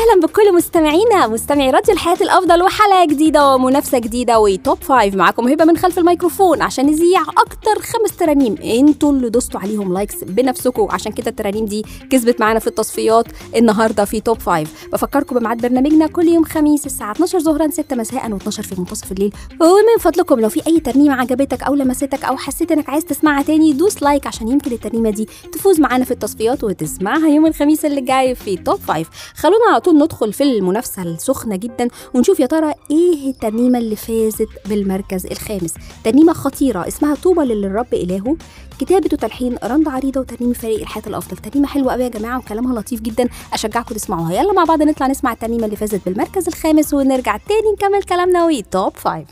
اهلا بكل مستمعينا مستمعي راديو الحياه الافضل وحلقه جديده ومنافسه جديده وتوب فايف معاكم هبه من خلف الميكروفون عشان نذيع اكتر خمس ترانيم انتوا اللي دوستوا عليهم لايكس بنفسكم عشان كده الترانيم دي كسبت معانا في التصفيات النهارده في توب فايف بفكركم بميعاد برنامجنا كل يوم خميس الساعه 12 ظهرا 6 مساء و12 في منتصف الليل ومن فضلكم لو في اي ترنيمه عجبتك او لمستك او حسيت انك عايز تسمعها تاني دوس لايك عشان يمكن الترنيمه دي تفوز معانا في التصفيات وتسمعها يوم الخميس اللي جاي في توب فايف خلونا على طول ندخل في المنافسه السخنه جدا ونشوف يا ترى ايه الترنيمه اللي فازت بالمركز الخامس ترنيمه خطيره اسمها طوبى للرب الهه كتابه وتلحين رندا عريضه وترنيم فريق الحياه الافضل ترنيمه حلوه قوي يا جماعه وكلامها لطيف جدا اشجعكم تسمعوها يلا مع بعض نطلع نسمع الترنيمه اللي فازت بالمركز الخامس ونرجع تاني نكمل كلامنا وتوب فايف